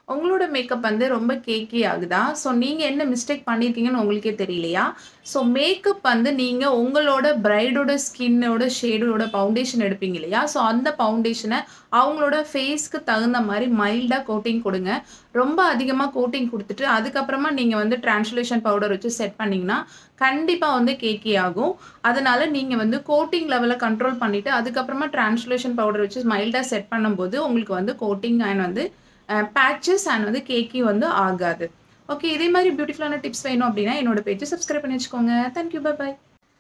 உங்களோட மேக்கப் வந்து ரொம்ப கேக்கி ஆகுதா? ஸோ நீங்க என்ன மிஸ்டேக் பண்ணியிருக்கீங்கன்னு உங்களுக்கே தெரியலையா? ஸோ மேக்கப் வந்து நீங்க உங்களோட பிரைடோட ஸ்கின்னோட ஷேடோட ஃபவுண்டேஷன் எடுப்பீங்க இல்லையா? ஸோ அந்த ஃபவுண்டேஷன அவங்களோட ஃபேஸ்க்கு தகுந்த மாரி மைல்டா கோட்டிங் குடுங்க. ரொம்ப அதிகமா கோட்டிங் குடுத்துட்டு, அதுக்கப்புறமா நீங்க வந்து டிரான்ஸ்லேஷன் பவுடர் வச்சு செட் பண்ணீங்கன்னா, கண்டிப்பா வந்து கேக்கி ஆகும். அதனால நீங்க வந்து கோட்டிங் லெவல கண்ட்ரோல் பண்ணிட்டு, அதுக்கப்புறமா டிரான்ஸ்லேஷன் பவுடர் வச்சு மைல்டா செட் பண்ணும்போது, உங்களுக்கு வந்து கோட்டிங் அண்ட் வந்து அ பேட்சஸ் அண்ட் வந்து கேக்கி வந்து ஆகாது. ஓகே. இதே மாரி பியூட்டிஃபுல்லான டிப்ஸ் வேணும் அப்டின்னா, என்னோட பேஜ சப்ஸ்கிரைப் பண்ணி வச்சுக்கோங்க. Thank you. Bye bye.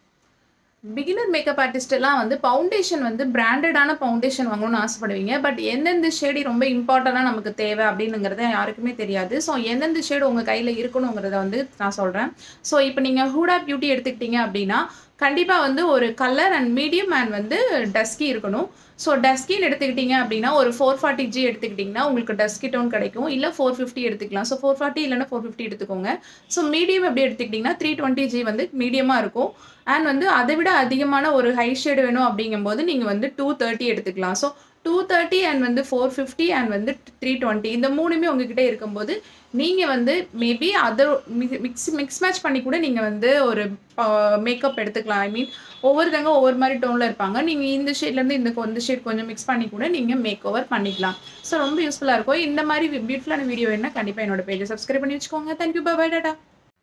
Beginner makeup artist எல்லாம் வந்து ஃபவுண்டேஷன் வந்து பிராண்டடான ஃபவுண்டேஷன் வாங்கணும்னு ஆசைப்படுவீங்க. பட் எந்தெந்த ஷேடு ரொம்ப இம்பார்ட்டன்ட்டா நமக்கு தேவை அப்டின்னுங்கிறது யாருக்குமே தெரியாது. ஸோ எந்தெந்த ஷேடு உங்க கையில இருக்கணுங்கிறத வந்து நான் சொல்றேன். ஸோ இப்ப நீங்க ஹூடா பியூட்டி எடுத்துக்கிட்டீங்க அப்டின்னா, கண்டிப்பா வந்து ஒரு கலர் அண்ட் மீடியம் அண்ட் வந்து டஸ்கி இருக்கணும். ஸோ டஸ்கின்னு எடுத்துக்கிட்டீங்க அப்டின்னா, ஒரு 440G எடுத்துக்கிட்டீங்கன்னா, உங்களுக்கு டஸ்கி டோன் கிடைக்கும். இல்ல 450 எடுத்துக்கலாம். ஸோ 440 இல்லன்னா 450 எடுத்துக்கோங்க. ஸோ மீடியம் எப்டி எடுத்துக்கிட்டீங்கன்னா, 320G வந்து மீடியமா இருக்கும். அண்ட் வந்து அத விட அதிகமான ஒரு ஹை ஷேடு வேணும் அப்டிங்கும்போது, நீங்க வந்து 230 எடுத்துக்கலாம். ஸோ 230 அண்ட் வந்து 450 அண்ட் வந்து 320 இந்த 3மே உங்ககிட்ட இருக்கும்போது, நீங்க வந்து maybe other mix mix mix match பண்ணி கூட நீங்க வந்து ஒரு ப மேக்கப் எடுத்துக்கலாம். ஐ மீன் ஒவ்வொருத்தவங்க ஒவ்வொரு மாரி டோன்ல இருப்பாங்க. நீங்க இந்த ஷேட்லேருந்து இந்த கொ இந்த ஷேட் கொஞ்சம் மிக்ஸ் பண்ணி கூட நீங்க மேக் ஓவர் பண்ணிக்கலாம். ஸோ ரொம்ப யூஸ்ஃபுல்லா இருக்கும். இந்த மாரி பியூட்டிஃபுல்லான வீடியோ வேணும்னா, கண்டிப்பா என்னோட பேஜ சப்ஸ்கிரைப் பண்ணி வச்சுக்கோங்க. Thank you. Bye bye. டாடா.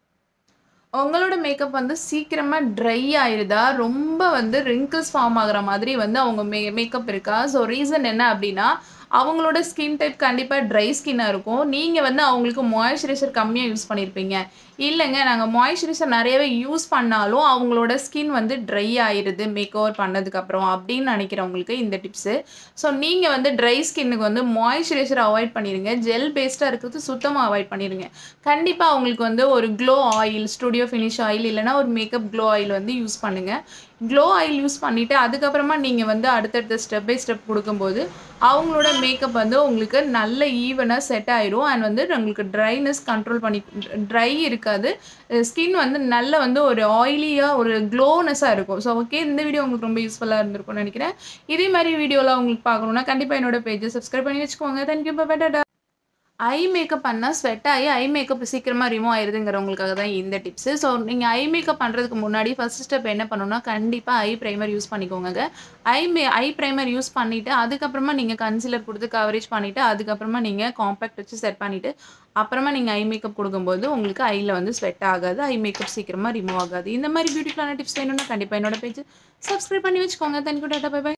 உங்களோட மேக்கப் வந்து சீக்கிரமா ட்ரை ஆயிருதா? ரொம்ப வந்து ரிங்கிள்ஸ் ஃபார்ம் ஆகுற மாதிரி வந்து அவங்க மே மேக்கப் இருக்கா? ஸோ ரீசன் என்ன அப்டின்னா, அவங்களோட ஸ்கின் டைப் கண்டிப்பா ட்ரை ஸ்கின்னா இருக்கும். நீங்க வந்து அவங்களுக்கு மாய்ஸ்சரைசர் கம்மியா யூஸ் பண்ணியிருப்பீங்க. இல்லங்க நாங்க மாய்ஸ்சரைசர் நெறையவே யூஸ் பண்ணாலும், அவங்களோட ஸ்கின் வந்து ட்ரை ஆயிருது மேக் ஓவர் பண்ணதுக்கப்புறம் அப்டின்னு நெனைக்கிறவங்களுக்கு இந்த டிப்ஸு. ஸோ நீங்க வந்து ட்ரை ஸ்கின்னுக்கு வந்து மாய்ஸ்சரைசர் அவாய்ட் பண்ணிருங்க. ஜெல் பேஸ்டா இருக்கிறது சுத்தமா அவாய்ட் பண்ணிருங்க. கண்டிப்பா அவங்களுக்கு வந்து ஒரு glow oil, studio finish oil இல்லன்னா ஒரு மேக்கப் க்ளோ ஆயில் வந்து யூஸ் பண்ணுங்க. க்ளோ ஆயில் யூஸ் பண்ணிட்டு, அதுக்கப்புறமா நீங்க வந்து அடுத்தடுத்த ஸ்டெப் பை ஸ்டெப் குடுக்கும்போது, அவங்களோட மேக்கப் வந்து உங்களுக்கு நல்ல ஈவனா செட் ஆயிரும். அண்ட் வந்து உங்களுக்கு ட்ரைனஸ் கண்ட்ரோல் பண்ணி ட்ரை இருக்காது. ஸ்கின் வந்து நல்ல வந்து ஒரு ஆயிலியா ஒரு க்ளோனஸ்ஸா இருக்கும். So okay. இந்த வீடியோ உங்களுக்கு ரொம்ப யூஸ்ஃபுல்லா இருந்திருக்கும்னு நெனைக்கிறேன். இதே மாரி வீடியோலாம் உங்களுக்கு பார்க்கணும்னா, கண்டிப்பா என்னோட பேஜ சப்ஸ்கிரைப் பண்ணி வச்சுக்கோங்க. Thank you. Bye bye. டாடா. ஐ மேக்கப் பண்ணா ஸ்வெட் ஆயி ஐ மேக்கப் சீக்கிரமா ரிமூவ் ஆயிருதுங்கிறவங்களுக்காக தான் இந்த டிப்ஸு. ஸோ நீங்க ஐ மேக்கப் பண்றதுக்கு முன்னாடி ஃபர்ஸ்ட் ஸ்டெப் என்ன பண்ணணும்னா, கண்டிப்பா ஐ பிரைமர் யூஸ் பண்ணிக்கோங்கங்க. ஐ மே ஐ பிரைமர் யூஸ் பண்ணிட்டு, அதுக்கப்புறமா நீங்க கன்சீலர் குடுத்து கவரேஜ் பண்ணிட்டு, அதுக்கப்புறமா நீங்க காம்பேக்ட் வச்சு செட் பண்ணிட்டு, அப்புறமா நீங்க ஐ மேக்கப் குடுக்கும்போது, உங்களுக்கு ஐல வந்து ஸ்வெட் ஆகாது. ஐ மேக்கப் சீக்கிரமா ரிமூவ் ஆகாது. இந்த மாரி பியூட்டிஃபுல்லான டிப்ஸ் வேணும்னா, கண்டிப்பா என்னோட பேஜ சப்ஸ்கிரைப் பண்ணி வச்சுக்கோங்க. Thank you. டாடா. Bye by.